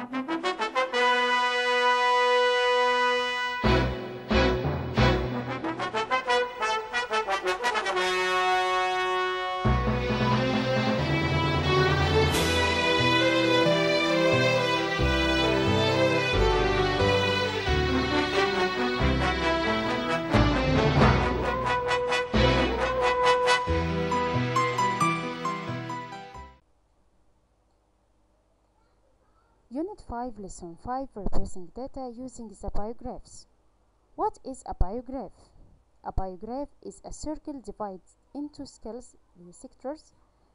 Unit 5 Lesson 5 Representing Data Using the Biographs What is a biograph? A biograph is a circle divided into scales sectors.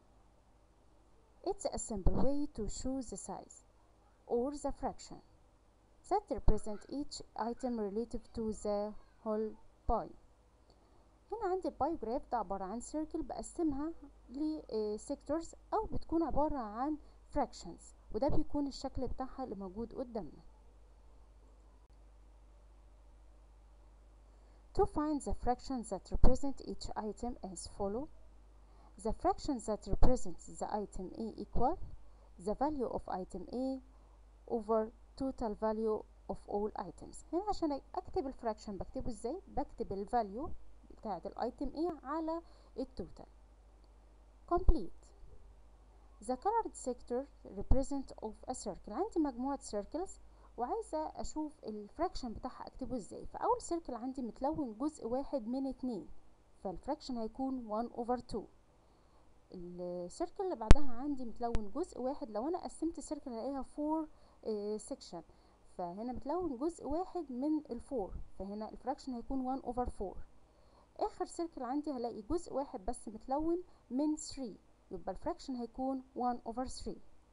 It's a simple way to show the size or the fraction that represent each item relative to the whole pie. هنا عندي البايوجراف ده عبارة عن سيركل بقسمها لسيكتورز أو بتكون عبارة عن fractions وده بيكون الشكل بتاعها اللي موجود قدامنا To find the fractions that represent each item as follow The fractions that represent the item A equal the value of item A over total value of all items هنا عشان اكتب الفراكشن بكتبه ازاي بكتب الفاليو بتاعت الايتم A على التوتال complete The colored sector represent of a circle عندي مجموعة circles وعايزة أشوف الفراكشن بتاعها أكتبه إزاي فأول سيركل عندي متلون جزء واحد من اتنين فالفراكشن هيكون 1 over 2 السيركل اللي بعدها عندي متلون جزء واحد لو أنا قسمت السيركل هلاقيها 4 سيكشن فهنا متلون جزء واحد من الفور فهنا الفراكشن هيكون 1 over 4 آخر سيركل عندي هلاقي جزء واحد بس متلون من 3 يبقى الفراكشن هيكون 1 over 3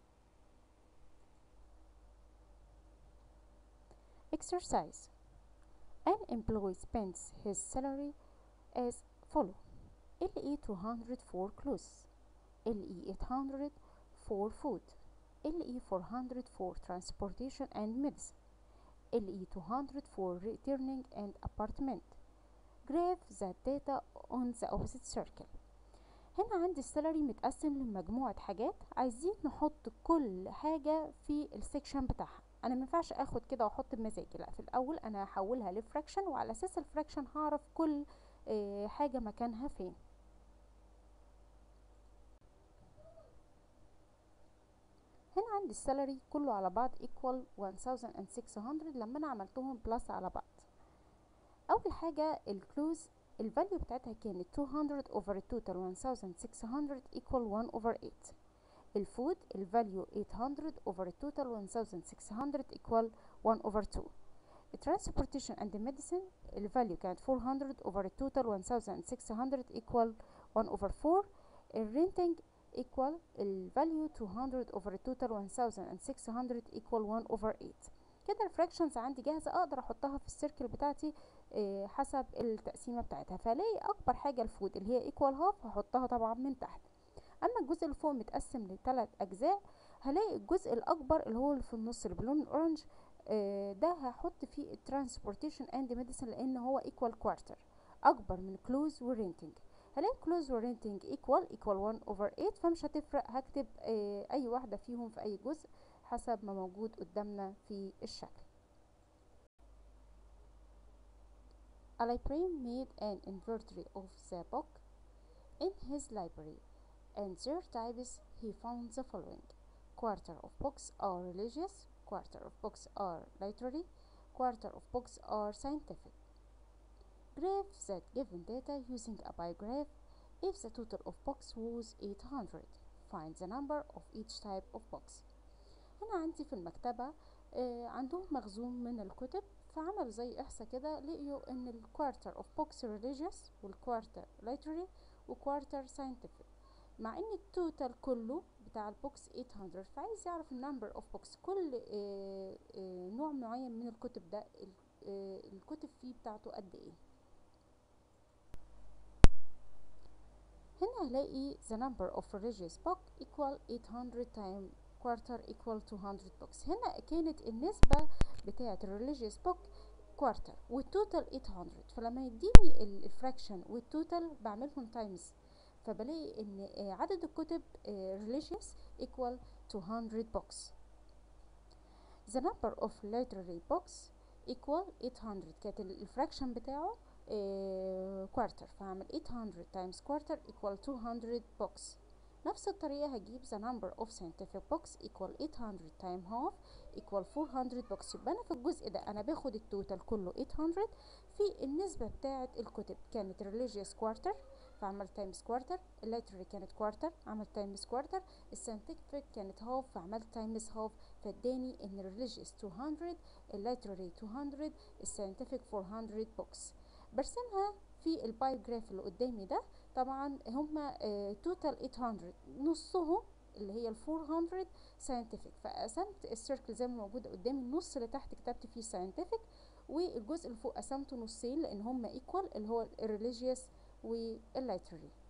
exercise an employee spends his salary as follow LE 200 for clothes LE 800 for food LE 400 for transportation and medicine LE 200 for returning and apartment graph the data on the opposite circle هنا عندي السالري متقسم لمجموعة حاجات عايزين نحط كل حاجة في السكشن بتاعها انا مينفعش اخد كده واحط بمزاجي لا في الاول انا هحولها لفراكشن وعلى اساس الفراكشن هعرف كل اه حاجة مكانها فين هنا عندي السالري كله على بعض equal 1600 لما انا عملتهم بلس على بعض اول حاجة الكلوز الفاليو بتاعتها كانت 200 over التوتال 1600 equal 1 over 8 الفود الفاليو 800 over التوتال 1600 equal 1 over 2 الترانسبورتيشن اند ميديسين الفاليو كانت 400 over التوتال 1600 equal 1 over 4 الرينتنج equal الفاليو 200 over التوتال 1600 equal 1 over 8 كده الفراكشنز عندي جاهزه اقدر احطها في السيركل بتاعتي إيه حسب التقسيمه بتاعتها فالاقي اكبر حاجه الفود اللي هي ايكوال هاف هحطها طبعا من تحت اما الجزء اللي فوق متقسم لثلاث اجزاء هلاقي الجزء الاكبر اللي هو اللي في النص اللي باللون الاورنج إيه ده هحط فيه الترانسبورتيشن اند ميديسن لان هو ايكوال كوارتر اكبر من كلوز والرينتنج هلاقي كلوز والرينتنج ايكوال ايكوال 1 اوفر 8 فمش هتفرق هكتب إيه اي واحده فيهم في اي جزء حسب ما موجود قدامنا في الشكل A librarian made an inventory of the book in his library and their types he found the following quarter of books are religious quarter of books are literary quarter of books are scientific graph that given data using a biograph if the total of books was 800 find the number of each type of books هنا عندي في المكتبة آه عندهم مخزون من الكتب فعملوا زي إحصاء كده لقيوا إن الكوارتر اوف بوكس ريليجيوس والكوارتر ليترري وكوارتر ساينتفك مع إن التوتال كله بتاع البوكس 800 فعايز يعرف النمبر اوف بوكس كل آه آه نوع معين من الكتب ده الكتب فيه بتاعته قد إيه هنا هلاقي the number of religious book equal 800 times quarter equal 200 books هنا كانت النسبة بتاعة religious book quarter والتوتال 800 فلما يديني الفراكشن والتوتال بعملهم تايمز فبلاقي ان عدد الكتب religious equal 200 books the number of literary books equal 800 كانت الفراكشن بتاعه كوارتر فهعمل 800 times quarter equal 200 books نفس الطريقة هجيب the number of scientific books equal 800 times half equal 400 books يبقى أنا في الجزء ده أنا باخد التوتال كله 800 في النسبة بتاعة الكتب كانت religious quarter فعملت تايمز كوارتر الليترري كانت كوارتر عملت تايمز كوارتر الساينتفك كانت هاف فعملت تايمز هاف فاداني ان الريليجيوس 200 الليترري 200 الساينتفك 400 بوكس برسمها في البايوجراف اللي قدامي ده طبعا هما توتال 800 نصهم اللي هي ال 400 ساينتفك فقسمت السيركل زي ما موجوده قدامي النص اللي تحت كتبت فيه ساينتفك والجزء اللي فوق قسمته نصين لان هما ايكوال اللي هو الريليجيوس والليترري